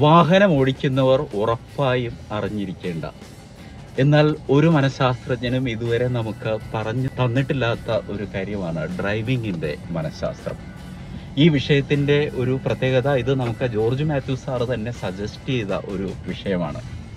വാഹനം ഓടിക്കുന്നവർ ഉറപ്പായും അറിഞ്ഞിരിക്കേണ്ട എന്നാൽ ഒരു മനഃശാസ്ത്രജ്ഞനും ഇതുവരെ നമുക്ക് പറഞ്ഞു തന്നിട്ടില്ലാത്ത ഒരു കാര്യമാണ് ഡ്രൈവിങ്ങിന്റെ മനഃശാസ്ത്രം ഈ വിഷയത്തിന്റെ ഒരു പ്രത്യേകത ഇത് നമുക്ക് ജോർജ് മാത്യു സാറ് തന്നെ സജസ്റ്റ് ചെയ്ത ഒരു വിഷയമാണ്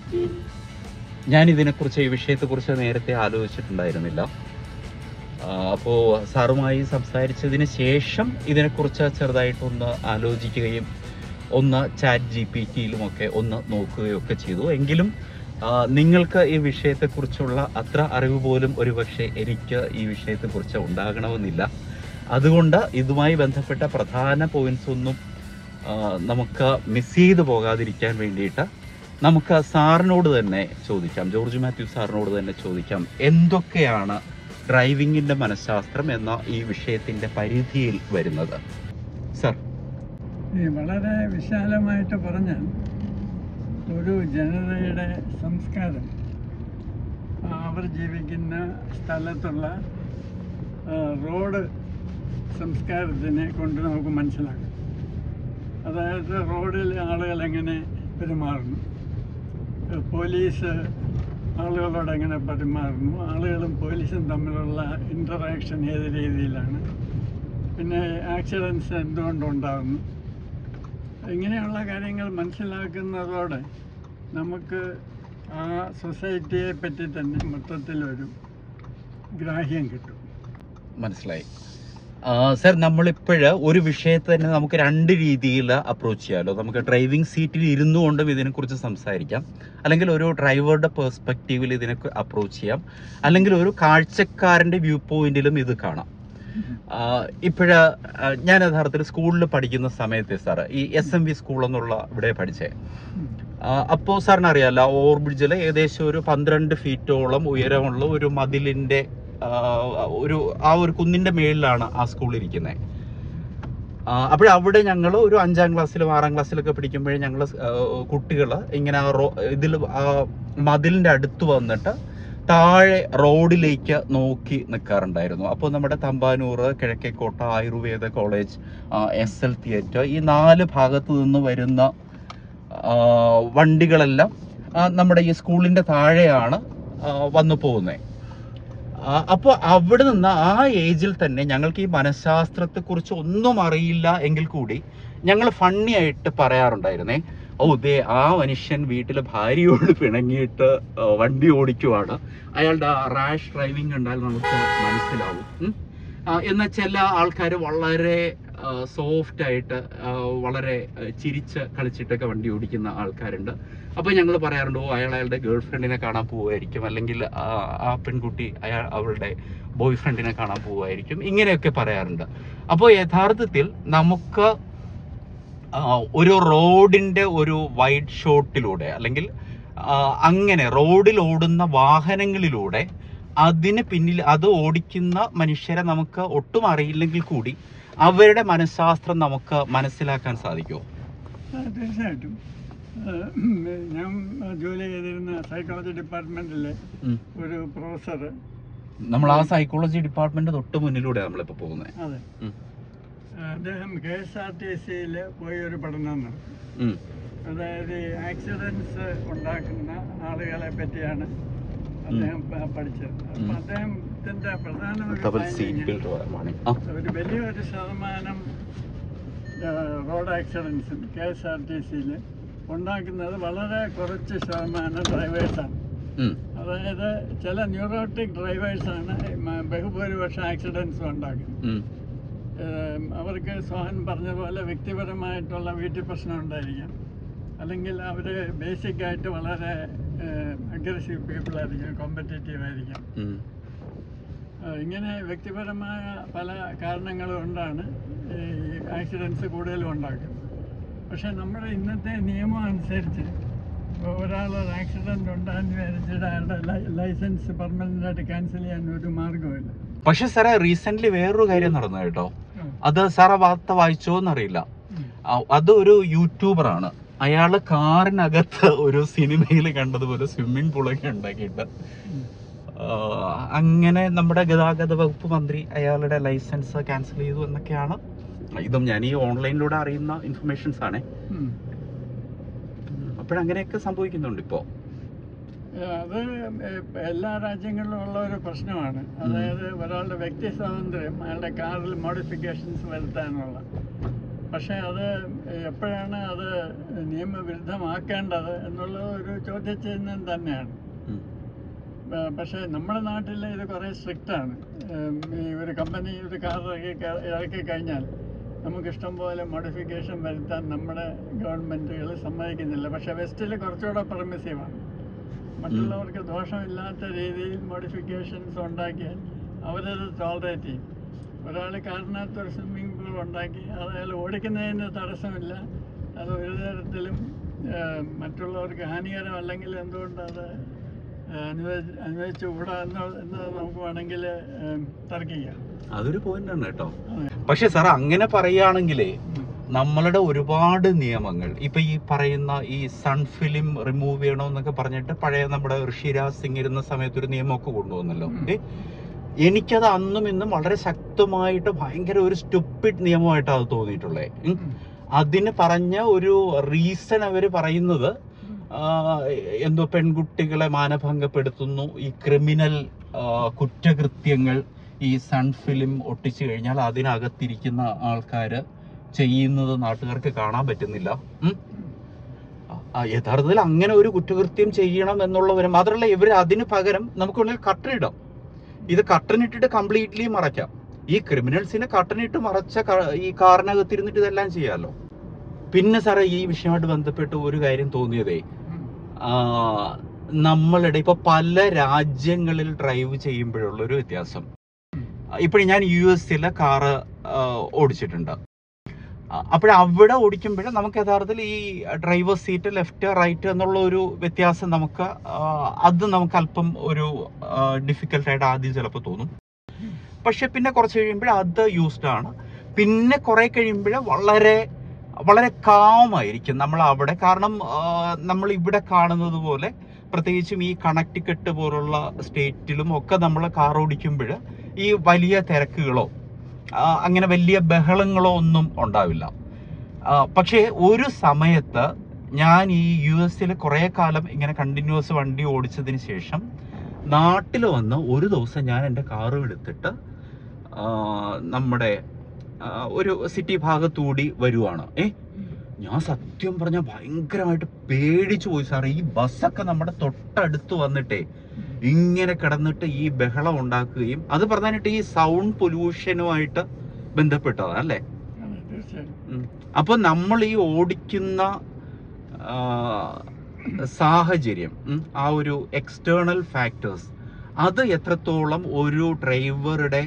ഞാൻ ഇതിനെക്കുറിച്ച് ഈ വിഷയത്തെക്കുറിച്ച് നേരത്തെ ആലോചിച്ചിട്ടുണ്ടായിരുന്നില്ല ആ, അപ്പോ സാറുമായി സംസാരിച്ചതിന് ശേഷം ഇതിനെക്കുറിച്ച് ചെറുതായിട്ടൊന്ന് ആലോചിക്കുകയും ഒന്ന് ചാറ്റ് ജി പി ടിയിലുമൊക്കെ ഒന്ന് നോക്കുകയൊക്കെ ചെയ്തു എങ്കിലും ആ, നിങ്ങൾക്ക് ഈ വിഷയത്തെക്കുറിച്ചുള്ള അത്ര അറിവ് പോലും ഒരുപക്ഷെ എനിക്ക് ഈ വിഷയത്തെക്കുറിച്ച് ഉണ്ടാകണമെന്നില്ല അതുകൊണ്ട് ഇതുമായി ബന്ധപ്പെട്ട പ്രധാന പോയിന്റ്സ് ഒന്നും ആ, നമുക്ക് മിസ് ചെയ്തു പോകാതിരിക്കാൻ വേണ്ടിയിട്ട് നമുക്ക് സാറിനോട് തന്നെ ചോദിക്കാം ജോർജ് മാത്യു സാറിനോട് തന്നെ ചോദിക്കാം എന്തൊക്കെയാണ് ഡ്രൈവിങ്ങിന്റെ മനഃശാസ്ത്രം എന്ന ഈ വിഷയത്തിന്റെ പരിധിയിൽ വരുന്നത് സർ ഈ വളരെ വിശാലമായിട്ട് പറഞ്ഞാൽ ഒരു ജനതയുടെ സംസ്കാരം ആ, അവർ ജീവിക്കുന്ന സ്ഥലത്തുള്ള ആ, റോഡ് സംസ്കാരത്തിനെ കൊണ്ട് നമുക്ക് മനസ്സിലാക്കാം അതായത് റോഡിൽ ആളുകൾ എങ്ങനെ പെരുമാറുന്നു ഏ, പോലീസ് ആളുകളോട് എങ്ങനെ പെരുമാറുന്നു ആളുകളും പോലീസും തമ്മിലുള്ള ഇൻറ്ററാക്ഷൻ ഏത് രീതിയിലാണ് പിന്നെ ആക്സിഡൻസ് എന്തുകൊണ്ടുണ്ടാകുന്നു ഇങ്ങനെയുള്ള കാര്യങ്ങൾ മനസ്സിലാക്കുന്നതോടെ നമുക്ക് ആ സൊസൈറ്റിയെ പറ്റി തന്നെ മൊത്തത്തിലൊരു ഗ്രാഹ്യം കിട്ടും മനസ്സിലായി സർ നമ്മളിപ്പോഴ് ഒരു വിഷയത്തെ തന്നെ നമുക്ക് രണ്ട് രീതിയിൽ അപ്രോച്ച് ചെയ്യാമല്ലോ നമുക്ക് ഡ്രൈവിംഗ് സീറ്റിൽ ഇരുന്നു കൊണ്ടും ഇതിനെക്കുറിച്ച് സംസാരിക്കാം അല്ലെങ്കിൽ ഒരു ഡ്രൈവറുടെ പേഴ്സ്പെക്റ്റീവിൽ ഇതിനെ അപ്രോച്ച് ചെയ്യാം അല്ലെങ്കിൽ ഒരു കാഴ്ചക്കാരന്റെ വ്യൂ പോയിന്റിലും ഇത് കാണാം ഇപ്പോഴ് ഞാൻ യഥാർത്ഥത്തിൽ സ്കൂളിൽ പഠിക്കുന്ന സമയത്ത് സാർ ഈ എസ് എം വി സ്കൂൾ എന്നുള്ള ഇവിടെ പഠിച്ചേ ഉം. അപ്പോൾ സാറിന് അറിയാലോ ഓവർബ്രിഡ്ജിൽ ഏകദേശം ഒരു പന്ത്രണ്ട് ഫീറ്റോളം ഉയരമുള്ള ഒരു മതിലിന്റെ ആ, ഒരു ആ ഒരു കുന്നിന്റെ മേളിലാണ് ആ സ്കൂൾ ഇരിക്കുന്നത് അപ്പോൾ അവിടെ ഞങ്ങൾ ഒരു അഞ്ചാം ക്ലാസ്സിലും ആറാം ക്ലാസ്സിലൊക്കെ പഠിക്കുമ്പോഴേ ഞങ്ങൾ കുട്ടികൾ ഇങ്ങനെ ആ റോ ഇതിൽ ആ മതിലിന്റെ അടുത്ത് വന്നിട്ട് താഴെ റോഡിലേക്ക് നോക്കി നിൽക്കാറുണ്ടായിരുന്നു അപ്പോൾ നമ്മുടെ Thampanoor Kizhakkekotta Ayurveda college S L theatre ഈ നാല് ഭാഗത്തു നിന്ന് വരുന്ന ആ, വണ്ടികളെല്ലാം ആ, നമ്മുടെ ഈ സ്കൂളിന്റെ താഴെയാണ് ആ, വന്നു പോകുന്നത് അപ്പോൾ അവിടെ നിന്ന് ആ ഏജിൽ തന്നെ ഞങ്ങൾക്ക് ഈ മനഃശാസ്ത്രത്തെ കുറിച്ച് ഒന്നും അറിയില്ല എങ്കിൽ കൂടി ഞങ്ങൾ ഫണ്ണി ആയിട്ട് പറയാറുണ്ടായിരുന്നേ ഓ ദേ ആ മനുഷ്യൻ വീട്ടിലെ ഭാര്യയോട് പിണങ്ങിയിട്ട് ആ, വണ്ടി ഓടിക്കുവാണ് അയാളുടെ റാഷ് ഡ്രൈവിംഗ് കണ്ടാൽ നമുക്ക് മനസ്സിലാവും ഉം. ആ, എന്നാൽ ചില ആൾക്കാർ വളരെ സോഫ്റ്റ് ആയിട്ട് ആ, വളരെ ആ, ചിരിച്ച് കളിച്ചിട്ടൊക്കെ വണ്ടി ഓടിക്കുന്ന ആൾക്കാരുണ്ട് അപ്പൊ ഞങ്ങൾ പറയാറുണ്ട് ഓ അയാൾ അയാളുടെ ഗേൾ ഫ്രണ്ടിനെ കാണാൻ പോവുമായിരിക്കും അല്ലെങ്കിൽ ആ ആ പെൺകുട്ടി അയാൾ അവളുടെ ബോയ് ഫ്രണ്ടിനെ കാണാൻ പോവുമായിരിക്കും ഇങ്ങനെയൊക്കെ പറയാറുണ്ട് അപ്പോൾ യഥാർത്ഥത്തിൽ നമുക്ക് ആ, ഒരു റോഡിന്റെ ഒരു വൈഡ് ഷോട്ടിലൂടെ അല്ലെങ്കിൽ ആ, അങ്ങനെ റോഡിൽ ഓടുന്ന വാഹനങ്ങളിലൂടെ അതിന് പിന്നിൽ അത് ഓടിക്കുന്ന മനുഷ്യരെ നമുക്ക് ഒട്ടും അറിയില്ലെങ്കിൽ കൂടി അവരുടെ മനഃശാസ്ത്രം നമുക്ക് മനസ്സിലാക്കാൻ സാധിക്കുമോ ആ, തീർച്ചയായിട്ടും ആ, ഞാൻ ജോലി ചെയ്തിരുന്ന സൈക്കോളജി ഡിപ്പാർട്ട്മെൻറ്റിലെ ഉം. ഒരു പ്രൊഫസർ നമ്മൾ ആ സൈക്കോളജി ഡിപ്പാർട്ട്മെന്റ് തൊട്ട് മുന്നിലൂടെ നമ്മളിപ്പോ പോകുന്നത് അതെ ഉം. അദ്ദേഹം കെ എസ് ആർ ടി സിയിൽ പോയി ഒരു പഠനം നടത്തി അതായത് ആക്സിഡൻസ് ഉണ്ടാക്കുന്ന ആളുകളെ പറ്റിയാണ് അദ്ദേഹം പ- പഠിച്ചത് അപ്പം ഉം. അദ്ദേഹത്തിന്റെ പ്രധാന ഒരു ഡബിൾ finding സീറ്റ് ബെൽറ്റ് ആ ഒരു വലിയൊരു ശതമാനം ആ, റോഡ് ആക്സിഡൻസും കെ എസ് ആർ ടി സിയിൽ ഉണ്ടാക്കുന്നത് വളരെ കുറച്ച് ശതമാനം ഡ്രൈവേഴ്സാണ് ഉം. അതായത് ചില ന്യൂറോട്ടിക് ഡ്രൈവേഴ്സാണ് മ- ബഹുഭൂരിപക്ഷം ആക്സിഡൻസും ഉണ്ടാക്കുന്നത് ഉം. ഏം, അവർക്ക് സോഹൻ പറഞ്ഞ പോലെ വ്യക്തിപരമായിട്ടുള്ള വീട്ടിൽ പ്രശ്നം ഉണ്ടായിരിക്കാം അല്ലെങ്കിൽ അവർ ബേസിക് ആയിട്ട് വളരെ അഗ്രസീവ് പീപ്പിൾ ആയിരിക്കാം കോമ്പറ്റേറ്റീവ് ആയിരിക്കാം ഉം. ആ, ഇങ്ങനെ വ്യക്തിപരമായ പല കാരണങ്ങൾ കൊണ്ടാണ് ഈ ആക്സിഡൻസ് കൂടുതലും ഉണ്ടാക്കുന്നത് പക്ഷേ നമ്മുടെ ഇന്നത്തെ നിയമം അനുസരിച്ച് ഒരാൾ ഒരു ആക്സിഡൻറ്റ് ഉണ്ടാകുന്ന വിചാരിച്ചിട്ട് അയാളുടെ ലൈ- ലൈസൻസ് പെർമനൻ്റ് ആയിട്ട് ക്യാൻസൽ ചെയ്യാൻ ഒരു മാർഗ്ഗമില്ല പക്ഷെ സാറേ റീസെന്റ് വേറൊരു കാര്യം നടന്നു കേട്ടോ അത് സാർ ആ വാർത്ത വായിച്ചോ എന്നറിയില്ല ഉം. ആ, അത് ഒരു യൂട്യൂബറാണ് അയാള് കാറിനകത്ത് ഒരു സിനിമയിൽ കണ്ടതുപോലെ സ്വിമ്മിംഗ് പൂളൊക്കെ ഉണ്ടാക്കിയിട്ട് ഉം. ആ, അങ്ങനെ നമ്മുടെ ഗതാഗത വകുപ്പ് മന്ത്രി അയാളുടെ ലൈസൻസ് ക്യാൻസൽ ചെയ്തു എന്നൊക്കെയാണ് ഇതും ഞാൻ ഈ ഓൺലൈനിലൂടെ അറിയുന്ന ഇൻഫർമേഷൻസ് ആണ് ഉം. അപ്പോഴങ്ങനെയൊക്കെ സംഭവിക്കുന്നുണ്ട് ഇപ്പോ അത് എല്ലാ രാജ്യങ്ങളിലും ഉള്ള ഒരു പ്രശ്നമാണ് അതായത് ഒരാളുടെ വ്യക്തി സ്വാതന്ത്ര്യം അയാളുടെ കാറിൽ മോഡിഫിക്കേഷൻസ് വരുത്താനുള്ള പക്ഷേ അത് എപ്പോഴാണ് അത് നിയമവിരുദ്ധമാക്കേണ്ടത് എന്നുള്ളത് ഒരു ചോദ്യചിഹ്നം തന്നെയാണ് ഉം. പ- പക്ഷേ നമ്മുടെ നാട്ടിൽ ഇത് കുറേ സ്ട്രിക്റ്റാണ് ഈ ഒരു കമ്പനി ഒരു കാർ ഇറക്കി ക- ഇറക്കി കഴിഞ്ഞാൽ നമുക്ക് ഇഷ്ടം പോലെ മോഡിഫിക്കേഷൻ വരുത്താൻ നമ്മുടെ ഗവൺമെൻറ്റുകൾ സമ്മതിക്കുന്നില്ല പക്ഷേ വെസ്റ്റിൽ കുറച്ചുകൂടെ പെർമിസീവാണ് മറ്റുള്ളവർക്ക് ദോഷമില്ലാത്ത രീതിയിൽ മോഡിഫിക്കേഷൻസ് ഉണ്ടാക്കിയാൽ അവരത് ടോളറേറ്റ് ചെയ്യും ഒരാൾ കാറിനകത്ത് ഒരു സ്വിമ്മിംഗ് പൂൾ ഉണ്ടാക്കി അത് അയാൾ ഓടിക്കുന്നതിന് തടസ്സമില്ല അത് ഒരു തരത്തിലും ആ, മറ്റുള്ളവർക്ക് ഹാനികരമല്ലെങ്കിൽ എന്തുകൊണ്ട് അത് അനുവദി അനുവദിച്ചുകൂടാ എന്ന് എന്ന് നമുക്ക് വേണമെങ്കിൽ തർക്കിക്കാം അതൊരു പോയിന്റ് ആണ് കേട്ടോ അതെ. പക്ഷെ സാർ അങ്ങനെ പറയുകയാണെങ്കിലേ നമ്മളുടെ ഒരുപാട് നിയമങ്ങൾ ഇപ്പൊ ഈ പറയുന്ന ഈ സൺ ഫിലിം റിമൂവ് ചെയ്യണമെന്നൊക്കെ പറഞ്ഞിട്ട് പഴയ നമ്മുടെ ഋഷിരാജ് സിംഗ് ഇരുന്ന സമയത്ത് ഒരു നിയമമൊക്കെ കൊണ്ടുവന്നല്ലോ ഉം. ഏ, എനിക്കത് അന്നും ഇന്നും വളരെ ശക്തമായിട്ട് ഭയങ്കര ഒരു സ്റ്റുപ്പിഡ് നിയമമായിട്ടാണ് അത് തോന്നിയിട്ടുള്ളത് ഉം. അതിന് പറഞ്ഞ ഒരു റീസൺ അവര് പറയുന്നത് ആ, എന്തോ പെൺകുട്ടികളെ മാനഭംഗപ്പെടുത്തുന്നു ഈ ക്രിമിനൽ ആ, കുറ്റകൃത്യങ്ങൾ ഈ സൺ ഫിലിം ഒട്ടിച്ചു കഴിഞ്ഞാൽ അതിനകത്തിരിക്കുന്ന ആൾക്കാര് ചെയ്യുന്നത് നാട്ടുകാർക്ക് കാണാൻ പറ്റുന്നില്ല ഉം. ആ, ആ, യഥാർത്ഥത്തിൽ അങ്ങനെ ഒരു കുറ്റകൃത്യം ചെയ്യണം എന്നുള്ളവര് മാത്രമല്ല ഇവര് അതിന് പകരം നമുക്ക് വേണമെങ്കിൽ കട്ടനിടാം ഇത് കട്ടനിട്ടിട്ട് കംപ്ലീറ്റ്ലി മറയ്ക്കാം ഈ ക്രിമിനൽസിനെ കട്ടനിട്ട് മറച്ച ക- ഈ കാറിനകത്തിരുന്നിട്ട് ഇതെല്ലാം ചെയ്യാമല്ലോ പിന്നെ സാറേ ഈ വിഷയമായിട്ട് ബന്ധപ്പെട്ട് ഒരു കാര്യം തോന്നിയതേ ഉം. ആ, നമ്മളുടെ ഇപ്പൊ പല രാജ്യങ്ങളിൽ ഡ്രൈവ് ചെയ്യുമ്പോഴുള്ള ഒരു വ്യത്യാസം ഇപ്പോഴും ഞാൻ യു എസിലെ കാറ് ഓടിച്ചിട്ടുണ്ട് അപ്പോൾ അവിടെ ഓടിക്കുമ്പോൾ നമുക്ക് യഥാർത്ഥത്തിൽ ഈ ഡ്രൈവർ സീറ്റ് ലെഫ്റ്റ് റൈറ്റ് എന്നുള്ള ഒരു വ്യത്യാസം നമുക്ക് ആ, അത് നമുക്ക് അല്പം ഒരു ഡിഫിക്കൽട്ടായിട്ട് ആദ്യം ചിലപ്പോൾ തോന്നും പക്ഷെ പിന്നെ കുറച്ച് കഴിയുമ്പോൾ അത് യൂസ്ഡ് ആണ് പിന്നെ കുറെ കഴിയുമ്പോൾ വളരെ വളരെ കാമായിരിക്കും നമ്മൾ അവിടെ കാരണം ആ, നമ്മൾ ഇവിടെ കാണുന്നത് പോലെ പ്രത്യേകിച്ചും ഈ കണക്റ്റിക്കട്ട് പോലുള്ള സ്റ്റേറ്റിലും ഒക്കെ നമ്മൾ കാർ ഓടിക്കുമ്പോൾ ഈ വലിയ തിരക്കുകളോ ആ, അങ്ങനെ വലിയ ബഹളങ്ങളോ ഒന്നും ഉണ്ടാവില്ല ആ, പക്ഷേ ഒരു സമയത്ത് ഞാൻ ഈ യു എസിൽ കുറേ കാലം ഇങ്ങനെ കണ്ടിന്യൂസ് വണ്ടി ഓടിച്ചതിന് ശേഷം നാട്ടിൽ വന്ന് ഒരു ദിവസം ഞാൻ എൻ്റെ കാറ് എടുത്തിട്ട് ആ, നമ്മുടെ ആ, ഒരു സിറ്റി ഭാഗത്തൂടി വരുവാണ് ഏ ഞാൻ സത്യം പറഞ്ഞ ഭയങ്കരമായിട്ട് പേടിച്ചു പോയി സാറേ ഈ ബസ്സൊക്കെ നമ്മുടെ തൊട്ടടുത്ത് വന്നിട്ടേ ഇങ്ങനെ കിടന്നിട്ട് ഈ ബഹളം ഉണ്ടാക്കുകയും അത് പറഞ്ഞിട്ട് ഈ സൗണ്ട് പൊല്യൂഷനുമായിട്ട് ബന്ധപ്പെട്ടതാണ് അല്ലേ അതെ, തീർച്ചയായും ഉം. അപ്പൊ നമ്മൾ ഈ ഓടിക്കുന്ന ആ, സാഹചര്യം ഉം, ആ ഒരു എക്സ്റ്റേണൽ ഫാക്ടേഴ്സ് അത് എത്രത്തോളം ഒരു ഡ്രൈവറുടെ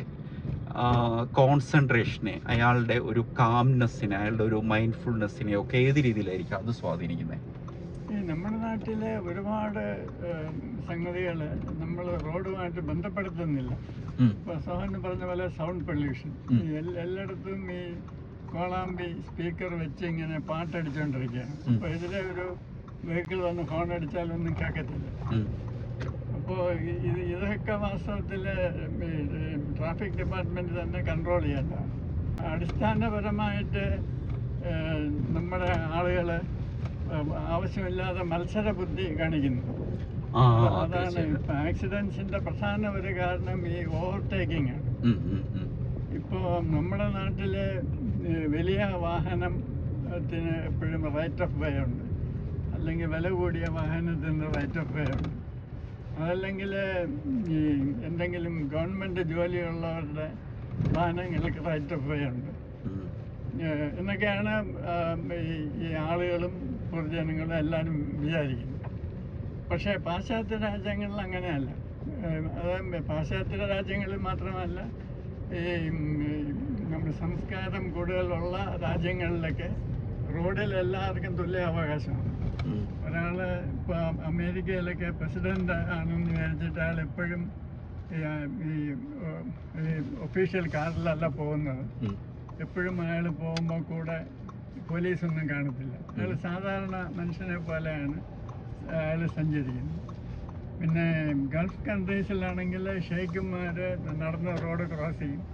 കോൺസെൻട്രേഷനെ അയാളുടെ ഒരു കാംനെസ്സിനെ അയാളുടെ ഒരു മൈൻഡ്ഫുൾനെസ്സിനെ ഒക്കെ ഏത് രീതിയിലായിരിക്കും അത് സ്വാധീനിക്കുന്നത് ഈ നമ്മുടെ നാട്ടിലെ ഒരുപാട് സംഗതികൾ നമ്മൾ റോഡുമായിട്ട് ബന്ധപ്പെടുത്തുന്നില്ല ഇപ്പോൾ സോഹൻ പറഞ്ഞ പോലെ സൗണ്ട് പൊല്യൂഷൻ ഉം. എല്ലായിടത്തും ഈ കോളാമ്പി സ്പീക്കർ വെച്ച് ഇങ്ങനെ പാട്ടടിച്ചുകൊണ്ടിരിക്കുകയാണ് ഉം. അപ്പോൾ ഇതിലെ ഒരു വെഹിക്കിൾ വന്ന് ഹോൺ അടിച്ചാലൊന്നും കേൾക്കത്തില്ല അപ്പോൾ ഇത് ഇതൊക്കെ വാസ്തവത്തിൽ ട്രാഫിക് ഡിപ്പാർട്ട്മെൻറ്റ് തന്നെ കൺട്രോൾ ചെയ്യേണ്ട അടിസ്ഥാനപരമായിട്ട് ഏഹ്, നമ്മുടെ ആളുകൾ ആവശ്യമില്ലാതെ മത്സര ബുദ്ധി കാണിക്കുന്നു ആ ആ, ആ, അതാണ് തീർച്ചയായും. ഇപ്പം ആക്സിഡൻസിൻ്റെ പ്രധാന ഒരു കാരണം ഈ ഓവർടേക്കിംഗ് ആണ് ഉം, ഉം, ഉം. ഇപ്പോൾ നമ്മുടെ നാട്ടിൽ വലിയ വാഹനത്തിന് എപ്പോഴും റൈറ്റ് ഓഫ് വേ ഉണ്ട് അല്ലെങ്കിൽ വില കൂടിയ വാഹനത്തിന് റൈറ്റ് ഓഫ് വേ ഉണ്ട് അതല്ലെങ്കിൽ ഈ എന്തെങ്കിലും ഗവൺമെൻറ് ജോലിയുള്ളവരുടെ വാഹനങ്ങൾക്ക് റൈറ്റ് ഓഫ് വേ ഉണ്ട് ഉം. ഏഹ് എന്നൊക്കെയാണ് ആം, ഈ ഈ ആളുകളും പൊതുജനങ്ങളും എല്ലാവരും വിചാരിക്കുന്നത് പക്ഷേ പാശ്ചാത്യ രാജ്യങ്ങളിൽ അങ്ങനെയല്ല ഏഹ് അത് പാശ്ചാത്യ രാജ്യങ്ങളിൽ മാത്രമല്ല ഈ ഉം, ഈ നമ്മുടെ സംസ്കാരം കൂടുതലുള്ള രാജ്യങ്ങളിലൊക്കെ റോഡിൽ എല്ലാവർക്കും തുല്യ അവകാശമാണ് ഉം. ഒരാൾ ഇപ്പോൾ അമേരിക്കയിലൊക്കെ പ്രസിഡന്റ് ആണെന്ന് വിചാരിച്ചിട്ട് അയാൾ എപ്പോഴും ഈ, ആ, ഈ ഓ, ഈ ഒഫീഷ്യൽ കാറിലല്ല പോകുന്നത് ഉം. എപ്പോഴും അയാൾ പോകുമ്പോൾ കൂടെ പോലീസൊന്നും കാണത്തില്ല അയാൾ സാധാരണ മനുഷ്യനെ പോലെയാണ് അയാൾ സഞ്ചരിക്കുന്നത് പിന്നെ ഗൾഫ് കൺട്രീസിലാണെങ്കിൽ ഷെയ്ഖുമാർ നടന്ന് റോഡ് ക്രോസ് ചെയ്യും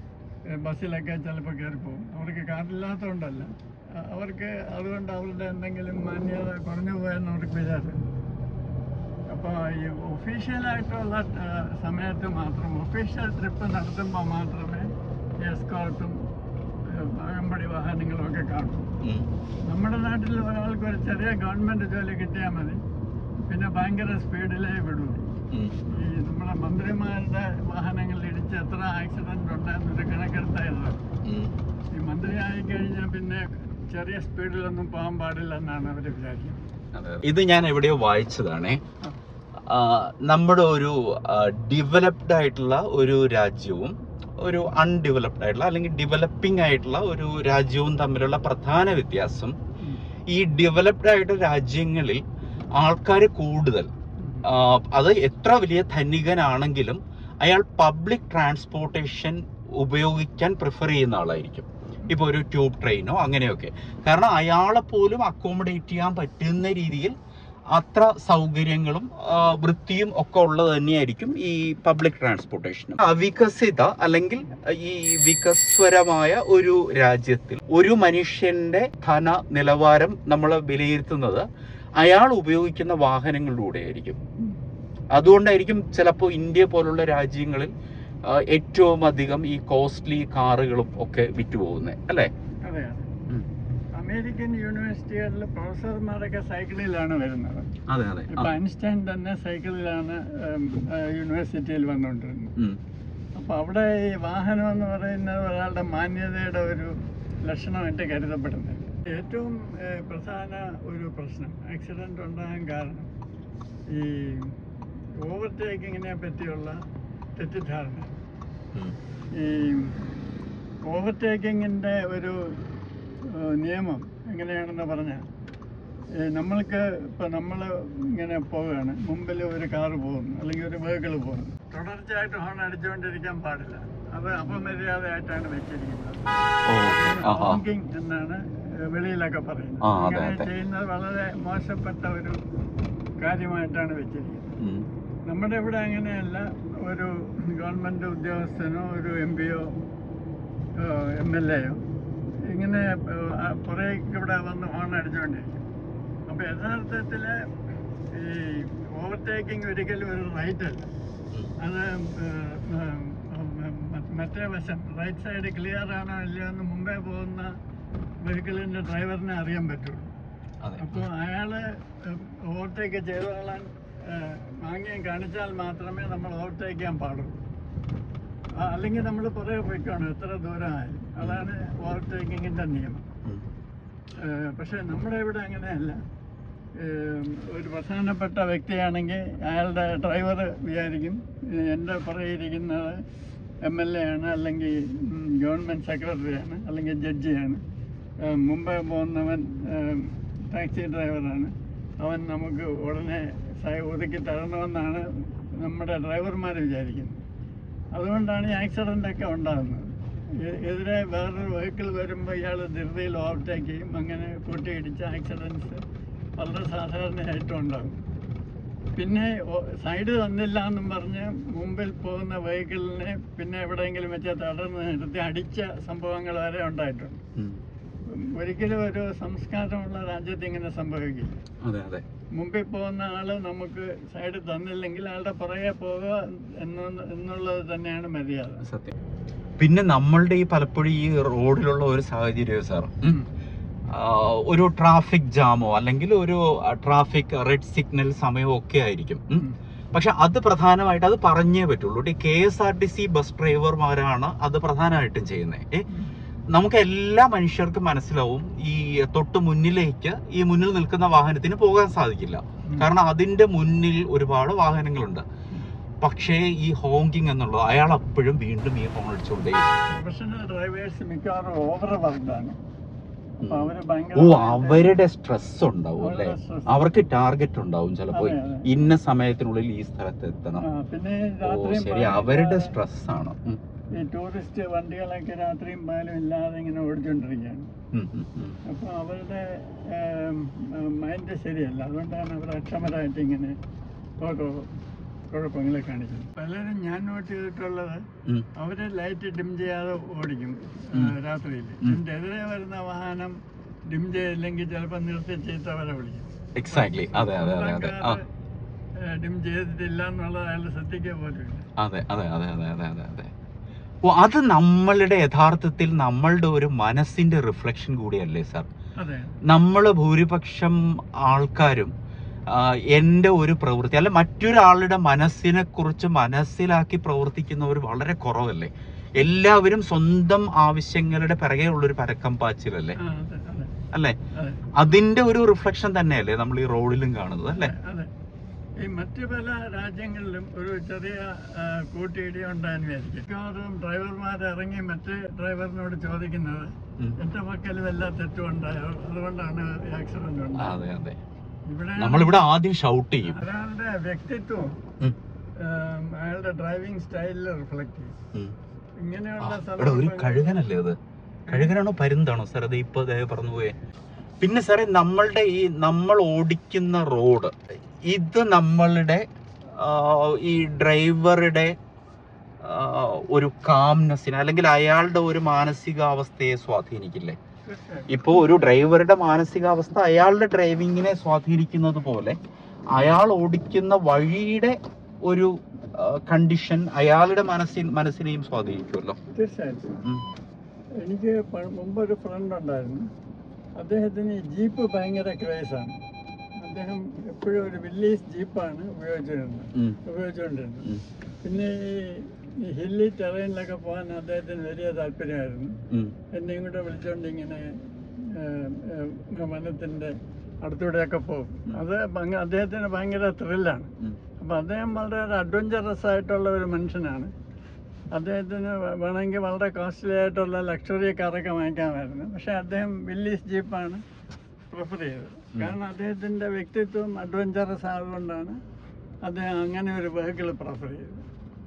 ഏഹ് ബസ്സിലൊക്കെ ചിലപ്പോൾ കയറി പോകും അവർക്ക് കാറില്ലാത്തതുകൊണ്ടല്ല അ- അവർക്ക് അതുകൊണ്ട് അവരുടെ എന്തെങ്കിലും മാന്യത കുറഞ്ഞു പോയെന്ന് അവർക്ക് വിചാരം അപ്പോൾ ഈ ഒഫീഷ്യലായിട്ടുള്ള സമയത്ത് മാത്രം ഒഫീഷ്യൽ ട്രിപ്പ് നടത്തുമ്പോൾ മാത്രമേ എസ്കോർട്ടും അകമ്പടി വാഹനങ്ങളും ഒക്കെ കാണും ഉം. നമ്മുടെ നാട്ടിൽ ഒരാൾക്ക് ഒരു ചെറിയ ഗവൺമെൻറ് ജോലി കിട്ടിയാൽ മതി പിന്നെ ഭയങ്കര സ്പീഡിലേ വിടൂ ഉം. ഈ നമ്മുടെ മന്ത്രിമാരുടെ വാഹനങ്ങളിൽ ഇടിച്ച് എത്ര ആക്സിഡന്റ് ഉണ്ടെന്നൊരു കണക്കെടുത്തായത് ഉം. ഈ മന്ത്രി ആയി കഴിഞ്ഞാൽ പിന്നെ ചെറിയ സ്പീഡിലൊന്നും പോകാൻ പാടില്ല എന്നാണ് അവർ വിചാരിക്കുന്നത് ഇത് ഞാൻ എവിടെയോ വായിച്ചതാണേ ആ, നമ്മുടെ ഒരു ഡെവലപ്ഡ് ആയിട്ടുള്ള ഒരു രാജ്യവും ഒരു അൺഡെവലപ്ഡ് ആയിട്ടുള്ള അല്ലെങ്കിൽ ഡെവലപ്പിംഗ് ആയിട്ടുള്ള ഒരു രാജ്യവും തമ്മിലുള്ള പ്രധാന വ്യത്യാസം ഈ ഡെവലപ്ഡ് ആയിട്ട് രാജ്യങ്ങളിൽ ആൾക്കാർ കൂടുതൽ ആ, അത് എത്ര വലിയ ധനികനാണെങ്കിലും അയാൾ പബ്ലിക് ട്രാൻസ്പോർട്ടേഷൻ ഉപയോഗിക്കാൻ പ്രിഫർ ചെയ്യുന്ന ആളായിരിക്കും ഇപ്പോൾ ഒരു ട്യൂബ് ട്രെയിനോ അങ്ങനെയൊക്കെ കാരണം അയാളെ പോലും അക്കോമഡേറ്റ് ചെയ്യാൻ പറ്റുന്ന രീതിയിൽ അത്ര സൗകര്യങ്ങളും ആ, വൃത്തിയും ഒക്കെ ഉള്ളത് തന്നെയായിരിക്കും ഈ പബ്ലിക് ട്രാൻസ്പോർട്ടേഷൻ അവികസിത അല്ലെങ്കിൽ ഈ വികസ്വരമായ ഒരു രാജ്യത്തിൽ ഒരു മനുഷ്യന്റെ ധന നിലവാരം നമ്മൾ വിലയിരുത്തുന്നത് അയാൾ ഉപയോഗിക്കുന്ന വാഹനങ്ങളിലൂടെ ആയിരിക്കും അതുകൊണ്ടായിരിക്കും ചിലപ്പോൾ ഇന്ത്യ പോലുള്ള രാജ്യങ്ങളിൽ ആ, ഏറ്റവും അധികം ഈ കോസ്റ്റ്ലി കാറുകളും ഒക്കെ വിറ്റുപോകുന്നത് അല്ലേ അതെ അതെ ഉം. അമേരിക്കൻ യൂണിവേഴ്സിറ്റികളിൽ പ്രൊഫസർമാരൊക്കെ സൈക്കിളിലാണ് വരുന്നത് അതെ അതെ ഇപ്പൊ ഐൻസ്റ്റൈൻ തന്നെ സൈക്കിളിലാണ് ഉം, ആ, യൂണിവേഴ്സിറ്റിയിൽ വന്നുകൊണ്ടിരുന്നത് ഉം. അപ്പൊ അവിടെ ഈ വാഹനം എന്ന് പറയുന്നത് ഒരാളുടെ മാന്യതയുടെ ഒരു ലക്ഷണമായിട്ട് കരുതപ്പെടുന്നത് ഏറ്റവും ഏഹ്, പ്രധാന ഒരു പ്രശ്നം ആക്സിഡന്റ് ഉണ്ടാകാൻ കാരണം ഈ ഓവർടേക്കിങ്ങിനെ പറ്റിയുള്ള തെറ്റിദ്ധാരണ ഉം. ഈ ഓവർടേക്കിങ്ങിൻ്റെ ഒരു ഏഹ്, നിയമം എങ്ങനെയാണെന്ന് പറഞ്ഞാൽ നമ്മൾക്ക് ഇപ്പം നമ്മൾ ഇങ്ങനെ പോവുകയാണ് മുമ്പിൽ ഒരു കാറ് പോകുന്നു അല്ലെങ്കിൽ ഒരു വെഹിക്കിൾ പോകുന്നു തുടർച്ചയായിട്ട് ഹോൺ അടിച്ചുകൊണ്ടിരിക്കാൻ പാടില്ല അത് അപമര്യാദയായിട്ടാണ് വെച്ചിരിക്കുന്നത് ഓ, ആഹാ. ഹോങ്കിങ് എന്നാണ് ഏഹ്, വെളിയിലൊക്കെ പറയുന്നത് ആ, അതെ, അങ്ങനെ അതെ. ചെയ്യുന്നത് വളരെ മോശപ്പെട്ട ഒരു കാര്യമായിട്ടാണ് വെച്ചിരിക്കുന്നത് ഉം. നമ്മുടെ ഇവിടെ അങ്ങനെയല്ല ഒരു ഗവൺമെൻറ് ഉദ്യോഗസ്ഥനോ ഒരു എം പിയോ എം എൽ എയോ ഇങ്ങനെ കുറേ ഇവിടെ വന്ന് ഹോൺ അടിച്ചുകൊണ്ടിരിക്കും അപ്പോൾ യഥാർത്ഥത്തിൽ ഈ ഓവർടേക്കിംഗ് ഒരിക്കലും ഒരു റൈറ്റ് അല്ല അത് ഏഹ്, ഏഹ്, മ- മറ്റേ വശം റൈറ്റ് സൈഡ് ക്ലിയർ ആണോ ഇല്ലയോ എന്ന് മുമ്പേ പോകുന്ന വെഹിക്കിളിൻ്റെ ഡ്രൈവറിനെ അറിയാൻ പറ്റുള്ളൂ അതെ അപ്പോൾ അയാള് ഓവർടേക്ക് ചെയ്തോളാൻ മാങ്ങയും കാണിച്ചാൽ മാത്രമേ നമ്മൾ ഓവർടേക്ക് ചെയ്യാൻ പാടുള്ളൂ ആ, അല്ലെങ്കിൽ നമ്മൾ പുറകെ പോയിക്കാണും എത്ര ദൂരമായാലും അതാണ് ഓവർടേക്കിങ്ങിൻ്റെ നിയമം ഉം. ഏഹ് പക്ഷേ നമ്മുടെ ഇവിടെ അങ്ങനെയല്ല ഏഹ് ഒരു പ്രധാനപ്പെട്ട വ്യക്തിയാണെങ്കിൽ അയാളുടെ ഡ്രൈവർ വിചാരിക്കും ഏഹ് എൻ്റെ പുറകെ ഇരിക്കുന്നത് എം എൽ എ ആണ് അല്ലെങ്കിൽ ഉം, ഗവൺമെൻറ് സെക്രട്ടറിയാണ് അല്ലെങ്കിൽ ജഡ്ജിയാണ് ഏഹ് മുമ്പേ പോകുന്നവൻ ഏഹ് ടാക്സി ഡ്രൈവറാണ് അവൻ നമുക്ക് ഉടനെ സഹായ ഒതുക്കി തരണമെന്നാണ് നമ്മുടെ ഡ്രൈവർമാർ വിചാരിക്കുന്നത് അതുകൊണ്ടാണ് ഈ ആക്സിഡൻ്റ് ഒക്കെ ഉണ്ടാകുന്നത് എ- എതിരെ വേറൊരു വെഹിക്കിൾ വരുമ്പോൾ ഇയാൾ ധൃതിയിൽ ഓവർടേക്ക് ചെയ്യും അങ്ങനെ കൂട്ടിയിടിച്ച ആക്സിഡൻസ് വളരെ സാധാരണയായിട്ടും ഉണ്ടാകും പിന്നെ സൈഡ് തന്നില്ല എന്നും പറഞ്ഞ് മുമ്പിൽ പോകുന്ന വെഹിക്കിളിനെ പിന്നെ എവിടെയെങ്കിലും വെച്ച് തടർന്ന് നിർത്തി അടിച്ച സംഭവങ്ങൾ വരെ ഉണ്ടായിട്ടുണ്ട് ഉം. ഒരിക്കലും ഒരു സംസ്കാരമുള്ള രാജ്യത്ത് ഇങ്ങനെ സംഭവിക്കില്ല അതെ അതെ മുമ്പിൽ പോകുന്ന ആള് നമുക്ക് സൈഡ് തന്നില്ലെങ്കിൽ ആളുടെ പുറകെ പോകുക എന്ന് എന്നുള്ളത് തന്നെയാണ് മര്യാദ സത്യം പിന്നെ നമ്മളുടെ ഈ പലപ്പോഴും ഈ റോഡിലുള്ള ഒരു സാഹചര്യം സാർ ഉം. ആ, ഒരു ട്രാഫിക് ജാമോ അല്ലെങ്കിൽ ഒരു ട്രാഫിക് റെഡ് സിഗ്നൽ സമയമോ ഒക്കെ ആയിരിക്കും ഉം. ഉം. പക്ഷെ അത് പ്രധാനമായിട്ട് അത് പറഞ്ഞേ പറ്റുള്ളൂ ഈ K S R T C bus ഡ്രൈവർമാരാണ് അത് പ്രധാനമായിട്ടും ചെയ്യുന്നത് നമുക്ക് എല്ലാ മനുഷ്യർക്കും മനസ്സിലാവും ഈ തൊട്ട് മുന്നിലേക്ക് ഈ മുന്നിൽ നിൽക്കുന്ന വാഹനത്തിന് പോകാൻ സാധിക്കില്ല ഉം. കാരണം അതിന്റെ മുന്നിൽ ഒരുപാട് വാഹനങ്ങളുണ്ട് പക്ഷേ ഈ ഹോങ്കിങ് എന്നുള്ളത് അയാൾ അപ്പോഴും വീണ്ടും ഈ ഹോൺ അടിച്ചുകൊണ്ടേ പ്രൊഫഷണൽ ഡ്രൈവേഴ്സ് മിക്കവാറും ഓവർ വർക്കാണ് അപ്പൊ അവര് ഓ ഭയങ്കര അവരുടെ സ്ട്രെസ് ഉണ്ടാവും അല്ലേ അവരുടെ stress. അവർക്ക് ടാർഗറ്റ് ഉണ്ടാവും ചിലപ്പോ അതെ, അതെ. ഇന്ന സമയത്തിനുള്ളിൽ ഈ സ്ഥലത്ത് എത്തണം ആ, പിന്നെ ഓ രാത്രിയും ശരി പകലും അവരുടെ ഇല്ലാതെ സ്ട്രെസ് ആണ് ഉം. ഈ ടൂറിസ്റ്റ് വണ്ടികളൊക്കെ രാത്രിയും പകലും ഇല്ലാതെ ഇങ്ങനെ ഓടിച്ചോണ്ടിരിക്കുകയാണ് ഉം, ഉം, ഉം. അപ്പോൾ അവരുടെ മൈൻഡ് ശരിയല്ല അതുകൊണ്ടാണ് അവർ അക്ഷമരായിട്ട് ഇങ്ങനെ ഓട്ടോ കുഴപ്പങ്ങൾ കാണിക്കുന്നത് പലരും ഞാൻ നോട്ട് ചെയ്തിട്ടുള്ളത് ഉം. അവര് ലൈറ്റ് ഡിം ചെയ്യാതെ ഓടിക്കും ഉം. രാത്രിയിൽ ഉം. എൻ്റെ എതിരെ വരുന്ന വാഹനം ഡിം ചെയ്തില്ലെങ്കിൽ ചിലപ്പോൾ നിർത്തി ചീത്തവരെ വിളിക്കും എക്സാക്ട്ലി അതെ അതെ അതെ അതെ ആ ഡിം ചെയ്തിട്ടില്ല എന്നുള്ളത് അയാൾ ശ്രദ്ധിക്കുക പോലും ഇല്ല അതെ അതെ അതെ അതെ അതെ അതെ അതെ ഓ അത് നമ്മളുടെ യഥാർത്ഥത്തിൽ നമ്മളുടെ ഒരു മനസ്സിന്റെ റിഫ്ലക്ഷൻ കൂടിയല്ലേ സാർ അതെ നമ്മൾ ഭൂരിപക്ഷം ആൾക്കാരും ആ, എൻ്റെ ഒരു പ്രവൃത്തി അല്ല മറ്റൊരാളുടെ മനസ്സിനെ കുറിച്ച് മനസ്സിലാക്കി പ്രവർത്തിക്കുന്നവർ വളരെ കുറവല്ലേ എല്ലാവരും സ്വന്തം ആവശ്യങ്ങളുടെ പിറകെ ഉള്ളൊരു പരക്കം പാച്ചിലല്ലേ ആ, അതെ അതെ അല്ലേ അതെ അതിന്റെ ഒരു റിഫ്ലക്ഷൻ തന്നെയല്ലേ നമ്മൾ ഈ റോഡിലും കാണുന്നത് അല്ലേ അതെ ഈ മറ്റു പല രാജ്യങ്ങളിലും ഒരു ചെറിയ ആ, കൂട്ടിയിടി ഉണ്ടായെന്ന് വിചാരിക്കും മിക്കവാറും ഡ്രൈവർമാർ ഇറങ്ങി മറ്റ് ഡ്രൈവറിനോട് ചോദിക്കുന്നത് ഉം. എന്റെ പക്കൽ വല്ല തെറ്റും ഉണ്ടായോ അതുകൊണ്ടാണ് ആക്സിഡന്റ് ഉണ്ടായത് അതെ അതെ ഇവിടെ നമ്മളിവിടെ ആദ്യം ഷൗട്ട് ചെയ്യും ഒരാളുടെ വ്യക്തിത്വം ഉം. ആം, അയാളുടെ ഡ്രൈവിംഗ് സ്റ്റൈലിൽ റിഫ്ലക്ട് ചെയ്യും ഉം. ഇങ്ങനെയുള്ള ആ, ഇവിടെ ഒരു സന്ദർഭങ്ങളിൽ- കഴുകനല്ലേ അത് കഴുകനാണോ പരുന്താണോ സാർ അത് ഇപ്പൊ ദേ പറഞ്ഞു പോയേ പിന്നെ സാറേ നമ്മളുടെ ഈ നമ്മൾ ഓടിക്കുന്ന റോഡ് ഇത് നമ്മളുടെ ആ, ഈ ഡ്രൈവറുടെ ആ, ഒരു കാംനെസ്സിനെ അല്ലെങ്കിൽ അയാളുടെ ഒരു മാനസികാവസ്ഥയെ സ്വാധീനിക്കില്ലേ തീർച്ചയായും. ഇപ്പോ ഒരു ഡ്രൈവറുടെ മാനസികാവസ്ഥ അയാളുടെ ഡ്രൈവിങ്ങിനെ സ്വാധീനിക്കുന്നത് പോലെ അയാൾ ഓടിക്കുന്ന വഴിയുടെ ഒരു കണ്ടീഷൻ അയാളുടെ മനസ്സിൻ മനസ്സിനെയും സ്വാധീനിക്കുമല്ലോ തീർച്ചയായിട്ടും ഉം. എനിക്ക് പ- മുമ്പ് ഒരു ഫ്രണ്ട് ഉണ്ടായിരുന്നു അദ്ദേഹത്തിന് ഈ ജീപ്പ് ഭയങ്കര ക്രേസാണ് അദ്ദേഹം എപ്പോഴും ഒരു വില്ലീസ് ജീപ്പാണ് ഉപയോഗിച്ചിരുന്നത് ഉം. ഉപയോഗിച്ചുകൊണ്ടിരുന്നത് ഉം. പിന്നെ ഈ- ഈ ഹില്ലി ടെറൈനിലൊക്കെ പോകാൻ അദ്ദേഹത്തിന് വലിയ താല്പര്യമായിരുന്നു ഉം. എന്നെയും കൂടെ വിളിച്ചുകൊണ്ട് ഇങ്ങനെ ഏം, ഏം, വനത്തിൻ്റെ അടുത്തൂടെയൊക്കെ പോകും അത് ഭയങ്കര- അദ്ദേഹത്തിന് ഭയങ്കര ത്രില്ലാണ് ഉം. അപ്പം അദ്ദേഹം വളരെ അഡ്വഞ്ചറസ് ആയിട്ടുള്ള ഒരു മനുഷ്യനാണ് അദ്ദേഹത്തിന് വേ- വേണമെങ്കിൽ വളരെ കോസ്റ്റ്ലി ആയിട്ടുള്ള ലക്ഷറി കാറൊക്കെ വാങ്ങിക്കാമായിരുന്നു പക്ഷേ അദ്ദേഹം വില്ലീസ് ജീപ്പാണ് പ്രിഫർ ചെയ്തത് കാരണം അദ്ദേഹത്തിൻ്റെ വ്യക്തിത്വം അഡ്വഞ്ചറസ് ആയതുകൊണ്ടാണ് അദ്ദേഹം അങ്ങനെ ഒരു വെഹിക്കിൾ പ്രിഫർ ചെയ്തത്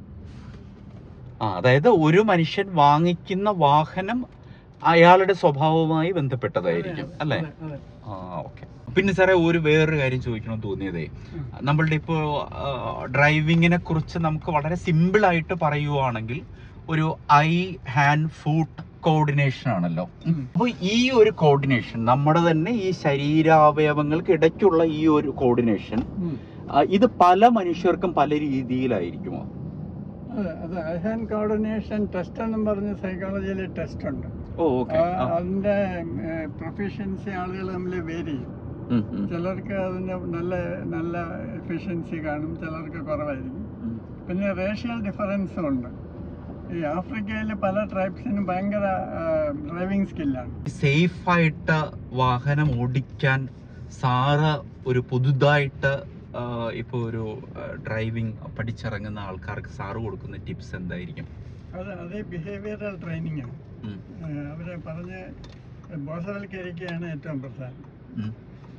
ആ അതായത് ഒരു മനുഷ്യൻ വാങ്ങിക്കുന്ന വാഹനം അയാളുടെ സ്വഭാവവുമായി ബന്ധപ്പെട്ടതായിരിക്കും അതെ, അല്ലേ അതെ, അതെ. ആ ഓക്കെ പിന്നെ സാറേ ഒരു വേറൊരു കാര്യം ചോദിക്കണം തോന്നിയതേ ഉം. നമ്മളുടെ ഇപ്പോൾ ഡ്രൈവിങ്ങിനെ കുറിച്ച് നമുക്ക് വളരെ സിമ്പിൾ ആയിട്ട് പറയുവാണെങ്കിൽ ഒരു ഐ ഹാൻഡ് ഫുട്ട് കോർഡിനേഷൻ ആണല്ലോ ഉം. അപ്പോൾ ഈ ഒരു കോർഡിനേഷൻ നമ്മുടെ തന്നെ ഈ ശരീരാവയവങ്ങൾക്ക് ഇടയ്ക്കുള്ള ഈ ഒരു കോർഡിനേഷൻ ഉം. ഇത് പല മനുഷ്യർക്കും പല രീതിയിലായിരിക്കുമോ അതെ അത് ഹാൻഡ് കോർഡിനേഷൻ ടെസ്റ്റ് എന്നും പറഞ്ഞ് സൈക്കോളജിയിൽ ടെസ്റ്റ് ഉണ്ട് ഓ ഓക്കെ ആ, അതിന്റെ പ്രൊഫിഷ്യൻസി ആളുകൾ തമ്മിൽ വേരി ചെയ്യും ചിലർക്ക് അതിന്റെ നല്ല നല്ല എഫിഷ്യൻസി കാണും ചിലർക്ക് കുറവായിരിക്കും പിന്നെ റേഷ്യൽ ഡിഫറൻസും ഉണ്ട് ഈ ആഫ്രിക്കയിൽ പല ട്രൈബ്സിനും ഭയങ്കര ഡ്രൈവിംഗ് സ്കില്ലാണ് സേഫ് ആയിട്ട് വാഹനം ഓടിക്കാൻ സാറ് ഒരു പുതുതായിട്ട് ആ, ഇപ്പൊ ഒരു ഡ്രൈവിംഗ് പഠിച്ചിറങ്ങുന്ന ആൾക്കാർക്ക് സാറ് കൊടുക്കുന്ന ടിപ്സ് എന്തായിരിക്കും അത് അത് ബിഹേവിയറൽ ട്രെയിനിങ് ആണ് ഉം, ആ, അവരെ പറഞ്ഞ് ബോധവൽക്കരിക്കുകയാണ് ഏറ്റവും പ്രധാനം ഉം,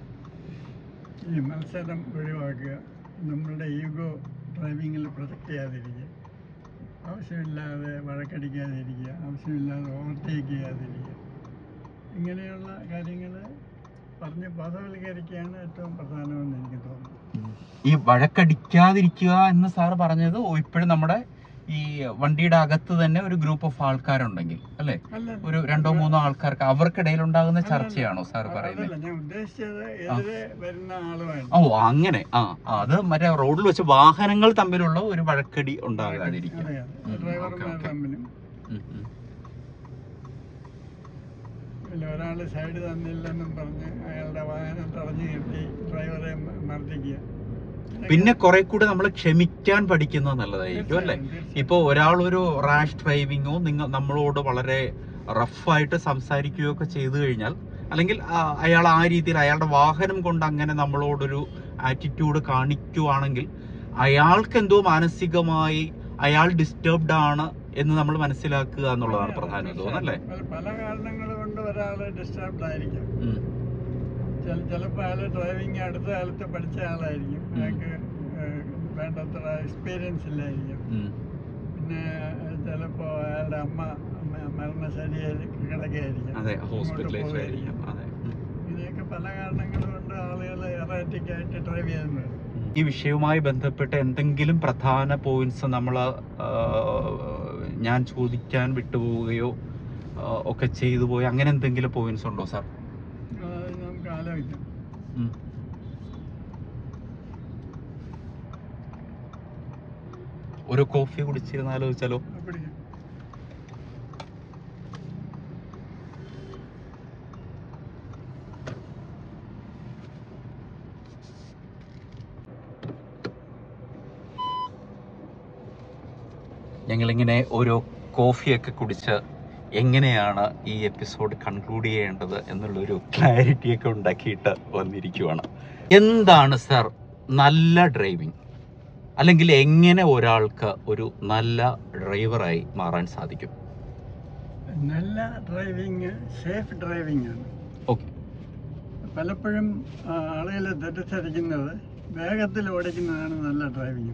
ഈ മത്സരം ഒഴിവാക്കുക നമ്മളുടെ ഈഗോ ഡ്രൈവിങ്ങിൽ പ്രൊജക്റ്റ് ചെയ്യാതിരിക്കുക ആവശ്യമില്ലാതെ വഴക്കടിക്കാതിരിക്കുക ആവശ്യമില്ലാതെ ഓവർടേക്ക് ചെയ്യാതിരിക്കുക ഇങ്ങനെയുള്ള കാര്യങ്ങൾ പറഞ്ഞ് ബോധവൽക്കരിക്കുകയാണ് ഏറ്റവും പ്രധാനമെന്ന് എനിക്ക് തോന്നുന്നു ഉം. ഈ വഴക്കടിക്കാതിരിക്കുക എന്ന് സാറ് പറഞ്ഞത് ഇപ്പോഴും നമ്മുടെ ഈ വണ്ടിയുടെ അകത്ത് തന്നെ ഒരു ഗ്രൂപ്പ് ഓഫ് ആൾക്കാരുണ്ടെങ്കിൽ അല്ലെ അല്ല ഒരു രണ്ടോ മൂന്നോ ആൾക്കാർക്ക് അവർക്കിടയിൽ ഉണ്ടാകുന്ന ചർച്ചയാണോ സാർ പറയുന്നത് അതല്ല ഞാൻ ഉദ്ദേശിച്ചത് എതിരെ വരുന്ന ആളുമായിട്ട് ഓ അങ്ങനെ ആ ആ, അത് മറ്റേ റോഡിൽ വെച്ച് വാഹനങ്ങൾ തമ്മിലുള്ള ഒരു വഴക്കടി ഉണ്ടാകാതിരിക്കും അതെ ഉം, അതെ ഓക്കേ, ഡ്രൈവർമാർ ഓക്കേ. തമ്മിലും ഉം, ഉം. ഇല്ല ഒരാൾ സൈഡ് തന്നില്ലെന്നും പറഞ്ഞ് അയാളുടെ വാഹനം തടഞ്ഞു നിർത്തി ഡ്രൈവറെ മ- മർദ്ദിക്കുക പിന്നെ കുറെ കൂടെ നമ്മൾ ക്ഷമിക്കാൻ പഠിക്കുന്നത് നല്ലതായിരിക്കും അല്ലേ തീർച്ചയായും, ഇപ്പൊ ഒരാൾ ഒരു റാഷ് ഡ്രൈവിങ്ങോ നിങ്ങൾ നമ്മളോട് വളരെ റഫായിട്ട് സംസാരിക്കുകയോ ഒക്കെ ചെയ്തു കഴിഞ്ഞാൽ അല്ലെങ്കിൽ ആ, അയാൾ ആ രീതിയിൽ അയാളുടെ വാഹനം കൊണ്ട് അങ്ങനെ നമ്മളോടൊരു ആറ്റിറ്റ്യൂഡ് കാണിക്കുവാണെങ്കിൽ അയാൾക്ക് എന്തോ മാനസികമായി അയാൾ ഡിസ്റ്റർബ്ഡ് ആണ് എന്ന് നമ്മൾ മനസ്സിലാക്കുക എന്നുള്ളതാണ് പ്രധാനം തോന്നുന്നല്ലേ പല- പല കാരണങ്ങൾ കൊണ്ട് ഒരാൾ ഡിസ്റ്റർബ്ഡ് ആയിരിക്കും ഉം. ചില ചിലപ്പോൾ അയാൾ ഡ്രൈവിംഗ് അടുത്ത കാലത്ത് പഠിച്ച ആളായിരിക്കും ഉം. അയാൾക്ക് ഏഹ്, വേണ്ടത്ര എക്സ്പീരിയൻസ് ഇല്ലായിരിക്കും ഉം. പിന്നെ ചിലപ്പോൾ അയാളുടെ അമ്മ അമ്മ മരണശരീരം കിടക്കുകയായിരിക്കും അതെ ഇങ്ങോട്ട് ഹോസ്പിറ്റലൈസ് പോവുകയായിരിക്കും. ആയിരിക്കും അതെ ഉം. ഇതിനൊക്കെ പല കാരണങ്ങൾ കൊണ്ട് ആളുകൾ എറാറ്റിക് ആയിട്ട് ഡ്രൈവ് ചെയ്യുന്നത് ഉം. ഈ വിഷയവുമായി ബന്ധപ്പെട്ട് എന്തെങ്കിലും പ്രധാന പോയിന്റ്സ് നമ്മൾ ഞാൻ ചോദിക്കാൻ വിട്ടുപോവുകയോ ആ, ഒക്കെ ചെയ്തു പോയി അങ്ങനെ എന്തെങ്കിലും പോയിന്റ്സ് ഉണ്ടോ സാർ അത് നമുക്ക് ആലോചിക്കാം ഉം. ഒരു കോഫി കുടിച്ചിരുന്ന് ആലോചിച്ചാലോ അപ്പടി ഞങ്ങളിങ്ങനെ ഓരോ കോഫിയൊക്കെ കുടിച്ച് എങ്ങനെയാണ് ഈ എപ്പിസോഡ് കൺക്ലൂഡ് ചെയ്യേണ്ടത് എന്നുള്ളൊരു ക്ലാരിറ്റി ഒക്കെ ഉണ്ടാക്കിയിട്ട് വന്നിരിക്കുവാണ് എന്താണ് സർ നല്ല ഡ്രൈവിംഗ് അല്ലെങ്കിൽ എങ്ങനെ ഒരാൾക്ക് ഒരു നല്ല ഡ്രൈവറായി മാറാൻ സാധിക്കും നല്ല ഡ്രൈവിങ് സേഫ് ഡ്രൈവിംഗ് ആണ് ഓക്കെ പലപ്പോഴും ആളുകൾ തെറ്റിദ്ധരിക്കുന്നത് വേഗത്തിൽ ഓടിക്കുന്നതാണ് നല്ല ഡ്രൈവിംഗ്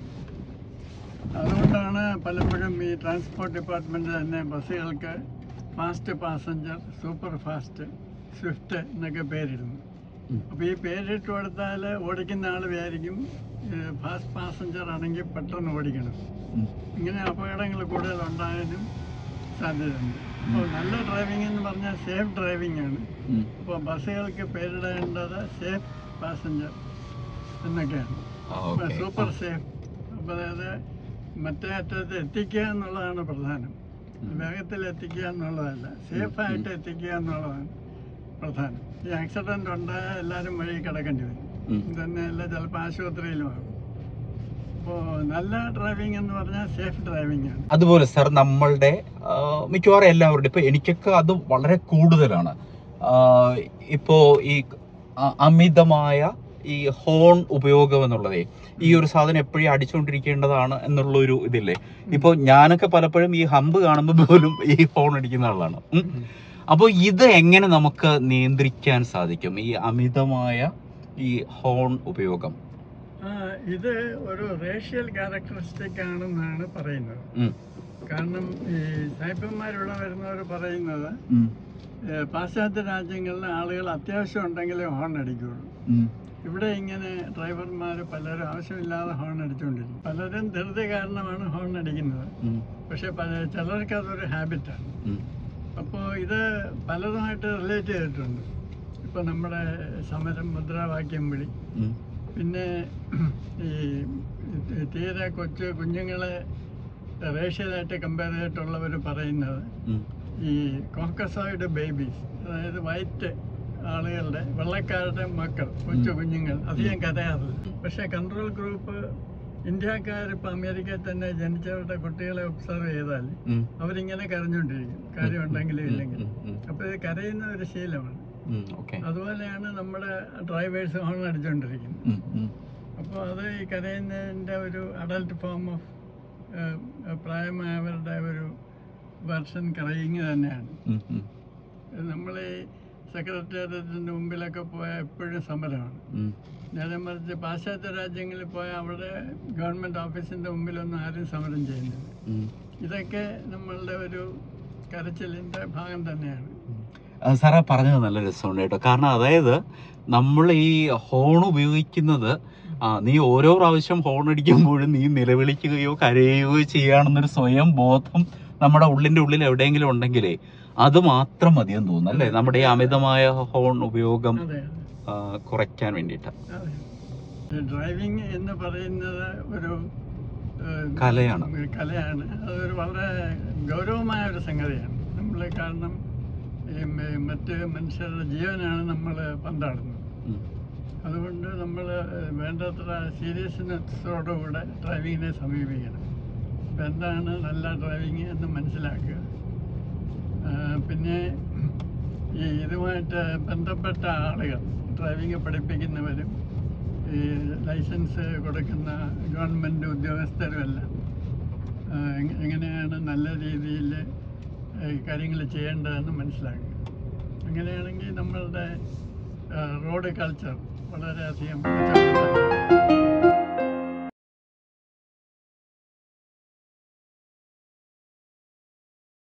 അതുകൊണ്ടാണ് പലപ്പോഴും ഈ ട്രാൻസ്പോർട്ട് ഡിപ്പാർട്ട്മെൻറ്റ് തന്നെ ബസ്സുകൾക്ക് fast passenger super fast swift എന്നൊക്കെ പേരിടുന്നു ഉം. അപ്പോൾ ഈ പേരിട്ട് കൊടുത്താൽ ഓടിക്കുന്ന ആൾ വിചാരിക്കും ഫാസ്റ്റ് പാസഞ്ചർ ആണെങ്കിൽ പെട്ടെന്ന് ഓടിക്കണം ഇങ്ങനെ അപകടങ്ങൾ കൂടുതൽ ഉണ്ടാകാനും സാധ്യതയുണ്ട് അപ്പോൾ നല്ല ഡ്രൈവിംഗ് എന്ന് പറഞ്ഞാൽ സേഫ് ഡ്രൈവിംഗ് ആണ് അപ്പോൾ ബസ്സുകൾക്ക് പേരിടേണ്ടത് സേഫ് പാസഞ്ചർ എന്നൊക്കെയാണ് സൂപ്പർ സേഫ് അപ്പോൾ അതായത് മറ്റേ അറ്റത്ത് എത്തിക്കുക എന്നുള്ളതാണ് പ്രധാനം വേഗത്തിൽ എത്തിക്കുക എന്നുള്ളതല്ല സേഫായിട്ട് എത്തിക്കുക എന്നുള്ളതാണ് പ്രധാനം ഈ ആക്സിഡൻ്റ് ഉണ്ടായാൽ എല്ലാവരും വഴി കിടക്കേണ്ടി വരും തന്നെയല്ല ചിലപ്പോൾ ആശുപത്രിയിലുമാകും അപ്പോൾ നല്ല ഡ്രൈവിംഗ് എന്ന് പറഞ്ഞാൽ സേഫ് ഡ്രൈവിംഗ് ആണ് അതുപോലെ സാർ നമ്മളുടെ ആ, മിക്കവാറും എല്ലാവരുടെ ഇപ്പൊ എനിക്കൊക്കെ അത് വളരെ കൂടുതലാണ് ആ, ഇപ്പോ ഈ അ- അമിതമായ ഈ ഹോൺ ഉപയോഗം എന്നുള്ളതേ ഈ ഒരു സാധനം എപ്പോഴും അടിച്ചുകൊണ്ടിരിക്കേണ്ടതാണ് എന്നുള്ള ഒരു ഇതില്ലേ ഇപ്പൊ ഞാനൊക്കെ പലപ്പോഴും ഈ ഹമ്പ് കാണുമ്പോൾ പോലും ഈ ഹോൺ അടിക്കുന്ന ആളാണ് ഉം. അപ്പോൾ ഇത് എങ്ങനെ നമുക്ക് നിയന്ത്രിക്കാൻ സാധിക്കും ഈ അമിതമായ ഈ ഹോൺ ഉപയോഗം ആ, ഇത് ഒരു റേഷ്യൽ ക്യാരക്ടറിസ്റ്റിക് ആണെന്നാണ് പറയുന്നത് ഉം. കാരണം ഈ സായിപ്പന്മാരിവിടെ വരുന്നവർ പറയുന്നത് ഉം. ഏ, പാശ്ചാത്യ രാജ്യങ്ങളിൽ ആളുകൾ അത്യാവശ്യം ഉണ്ടെങ്കിലേ ഹോൺ അടിക്കുകയുള്ളൂ ഉം. ഇവിടെ ഇങ്ങനെ ഡ്രൈവർമാർ പലരും ആവശ്യമില്ലാതെ ഹോൺ അടിച്ചുകൊണ്ടിരിക്കും പലരും ധൃതി കാരണമാണ് ഹോൺ അടിക്കുന്നത് ഉം. പക്ഷെ പല ചിലർക്ക് അതൊരു ഹാബിറ്റാണ് ഉം. അപ്പോൾ ഇത് പലതുമായിട്ട് റിലേറ്റ് ചെയ്തിട്ടുണ്ട് ഇപ്പോൾ നമ്മുടെ സമരം മുദ്രാവാക്യം വിളി ഉം. പിന്നെ ഈ തീരെ കൊച്ചു കുഞ്ഞുങ്ങളെ റേഷ്യലായിട്ട് കമ്പയർ ചെയ്തിട്ടുള്ളവർ പറയുന്നത് ഉം. ഈ കോക്കസോയിഡ് ബേബീസ് അതായത് വൈറ്റ് ആളുകളുടെ വെള്ളക്കാരുടെ മക്കൾ കൊച്ചു കുഞ്ഞുങ്ങൾ അധികം കരയാറില്ല പക്ഷേ കൺട്രോൾ ഗ്രൂപ്പ് ഇന്ത്യക്കാർ ഇപ്പം അമേരിക്കയിൽ തന്നെ ജനിച്ചവരുടെ കുട്ടികളെ ഒബ്സർവ് ചെയ്താൽ ഉം. അവരിങ്ങനെ കരഞ്ഞുകൊണ്ടിരിക്കും കാര്യമുണ്ടെങ്കിലും ഉം. ഇല്ലെങ്കിൽ ഉം. ഉം. അപ്പോൾ ഇത് കരയുന്ന ഒരു ശീലമാണ് ഉം. ഓക്കെ അതുപോലെയാണ് നമ്മുടെ ഡ്രൈവേഴ്സ് ഹോൺ അടിച്ചുകൊണ്ടിരിക്കുന്നത് ഉം. ഉം. അപ്പോൾ അത് ഈ കരയുന്നതിൻ്റെ ഒരു അഡൽട്ട് ഫോം ഓഫ് പ്രായമായവരുടെ ഒരു വെർഷൻ കറയിങ് തന്നെയാണ് ഉം. ഉം. നമ്മൾ ഈ സെക്രട്ടേറിയറ്റിൻ്റെ മുമ്പിലൊക്കെ പോയാൽ എപ്പോഴും സമരമാണ് ഉം. നേരെ മറിച്ച് പാശ്ചാത്യ രാജ്യങ്ങളിൽ പോയാൽ അവിടെ ഗവൺമെൻറ് ഓഫീസിൻ്റെ മുമ്പിലൊന്നും ആരും സമരം ചെയ്യുന്നില്ല ഉം. ഇതൊക്കെ നമ്മളുടെ ഒരു കരച്ചിലിൻ്റെ ഭാഗം തന്നെയാണ് ആ, സാറേ പറഞ്ഞത് നല്ല രസമുണ്ട് കേട്ടോ കാരണം അതായത് നമ്മൾ ഈ ഹോൺ ഉപയോഗിക്കുന്നത് ആ നീ ഓരോ പ്രാവശ്യം ഹോൺ അടിക്കുമ്പോഴും നീ നിലവിളിക്കുകയോ കരയുകയോ ചെയ്യുകയാണെന്നൊരു സ്വയം ബോധം നമ്മുടെ ഉള്ളിന്റെ ഉള്ളിൽ എവിടെയെങ്കിലും ഉണ്ടെങ്കിലേ അത് മാത്രം മതിയെന്ന് തോന്നുന്നു അല്ലേ നമ്മുടെ ഈ അമിതമായ ഹോൺ ഉപയോഗം അതെ ആ, കുറയ്ക്കാൻ വേണ്ടിയിട്ട് അതെ ഡ്രൈവിംഗ് എന്ന് പറയുന്നത് ഒരു ഏഹ്, കലയാണ്. ഒരു കലയാണ് അതൊരു വളരെ ഗൗരവമായ ഒരു സംഗതിയാണ് നമ്മൾ കാരണം ഈ മ- മറ്റ് മനുഷ്യരുടെ ജീവനാണ് നമ്മൾ പന്താടുന്നത് ഉം. അതുകൊണ്ട് നമ്മൾ വേണ്ടത്ര സീരിയസ്നെസ്സോടുകൂടെ ഡ്രൈവിങ്ങിനെ സമീപിക്കണം അപ്പം എന്താണ് നല്ല ഡ്രൈവിങ് എന്ന് മനസ്സിലാക്കുക ആ, പിന്നെ ഈ ഇതുമായിട്ട് ബന്ധപ്പെട്ട ആളുകൾ ഡ്രൈവിംഗ് പഠിപ്പിക്കുന്നവരും ഈ ലൈസൻസ് കൊടുക്കുന്ന ഗവൺമെൻറ് ഉദ്യോഗസ്ഥരുമെല്ലാം ആ, എങ്ങ- എങ്ങനെയാണ് നല്ല രീതിയിൽ കാര്യങ്ങൾ ചെയ്യേണ്ടതെന്ന് മനസ്സിലാക്കുക അങ്ങനെയാണെങ്കിൽ നമ്മളുടെ റോഡ് കൾച്ചർ വളരെയധികം മെച്ചപ്പെടുത്താൻ